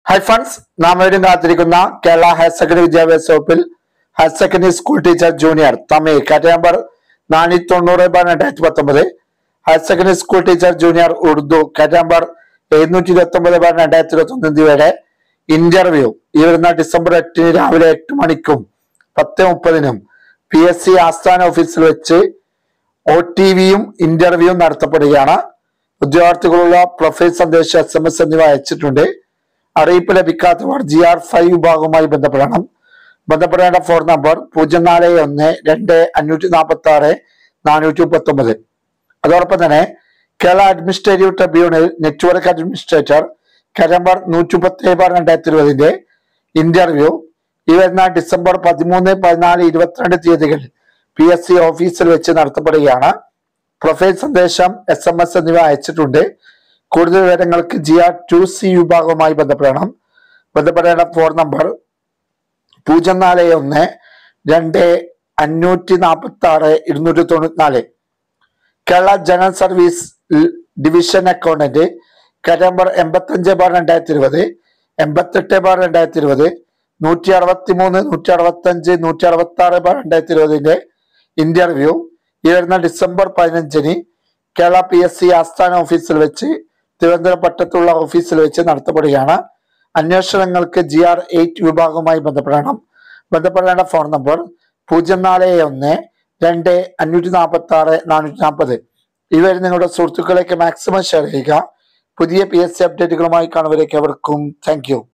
high funds നാം വീണ്ടും കാത്തിരിക്കുന്ന കേരള ഹയർ സെക്കൻഡറി വിദ്യാഭ്യാസ വകുപ്പിൽ higher secondary school teacher junior Tamil കാറ്റ നമ്പർ നാനൂറ്റി തൊണ്ണൂറ് ബാർ രണ്ടായിരത്തി പത്തൊമ്പത് higher secondary school teacher junior Urdu കാറ്റ നമ്പർ എഴുന്നൂറ്റി ഇരുപത്തി ഒമ്പത് ബാർ രണ്ടായിരത്തി ഇരുപത്തി ഒന്ന് എന്നിവയുടെ ഇന്റർവ്യൂ ഈ വരുന്ന ഡിസംബർ എട്ടിന് രാവിലെ എട്ട് മണിക്കും പത്ത് മുപ്പതിനും പി എസ് സി ആസ്ഥാന ഓഫീസിൽ വെച്ച് ഒ ടി വിയും ഇന്റർവ്യൂവും നടത്തപ്പെടുകയാണ് ഉദ്യോഗാർത്ഥികളുള്ള പ്രൊഫൈൽ സന്ദേശം എസ് എം എസ് എന്നിവ അയച്ചിട്ടുണ്ട് അറിയിപ്പ് ലഭിക്കാത്തവർ ജി ആർ ഫൈവ് വിഭാഗവുമായി ബന്ധപ്പെടണം ബന്ധപ്പെടേണ്ട ഫോൺ നമ്പർ പൂജ്യം നാല് ഒന്ന് രണ്ട് അഞ്ഞൂറ്റി നാൽപ്പത്തി ആറ് നാനൂറ്റി മുപ്പത്തി ഒമ്പത് അതോടൊപ്പം തന്നെ Kerala administrative tribunal network administrator number നൂറ്റി മുപ്പത്തി ബാർ രണ്ടായിരത്തി ഇരുപതിന്റെ ഇന്റർവ്യൂ ഈ വരുന്ന ഡിസംബർ പതിമൂന്ന് പതിനാല് ഇരുപത്തിരണ്ട് തീയതികളിൽ പി എസ് സി ഓഫീസിൽ വെച്ച് നടത്തപ്പെടുകയാണ് പ്രൊഫൈൽ സന്ദേശം എസ് എം എസ് എന്നിവ അയച്ചിട്ടുണ്ട് കൂടുതൽ വിവരങ്ങൾക്ക് ജി ആർ ടു സി വിഭാഗവുമായി ബന്ധപ്പെടണം ബന്ധപ്പെടേണ്ട ഫോൺ നമ്പർ പൂജ്യം നാല് ഒന്ന് രണ്ട് അഞ്ഞൂറ്റി നാൽപ്പത്തി ആറ് ഇരുന്നൂറ്റി തൊണ്ണൂറ്റിനാല് കേരള ജനറൽ സർവീസ് ൽ- ഡിവിഷൻ അക്കൗണ്ടന്റ് നമ്പർ എൺപത്തഞ്ച് ബാർ രണ്ടായിരത്തി ഇരുപത് എൺപത്തെട്ട് ബാർ രണ്ടായിരത്തി ഇരുപത് നൂറ്റി അറുപത്തി മൂന്ന് നൂറ്റി അറുപത്തി അഞ്ച് നൂറ്റി അറുപത്തി ആറ് ബാർ രണ്ടായിരത്തി ഇരുപതിന്റെ ഇന്റർവ്യൂ ഈ വരുന്ന ഡിസംബർ പതിനഞ്ചിന് കേരള പി എസ് സി ആസ്ഥാന ഓഫീസിൽ വെച്ച് തിരുവനന്തപുരം പട്ടത്തുള്ള ഓഫീസിൽ വെച്ച് നടത്തപ്പെടുകയാണ് അന്വേഷണങ്ങൾക്ക് ജി ആർ എയ്റ്റ് വിഭാഗവുമായി ബന്ധപ്പെടണം ബന്ധപ്പെടേണ്ട ഫോൺ നമ്പർ പൂജ്യം നാല് ഒന്ന് രണ്ട് അഞ്ഞൂറ്റി നാൽപ്പത്തി ആറ് നാനൂറ്റി നാൽപ്പത് ഇവർ നിങ്ങളുടെ സുഹൃത്തുക്കളേക്ക് മാക്സിമം ഷെയർ ചെയ്യുക പുതിയ പി എസ് സി അപ്ഡേറ്റുകളുമായി കാണുവരേക്ക് അവർക്കും താങ്ക് യു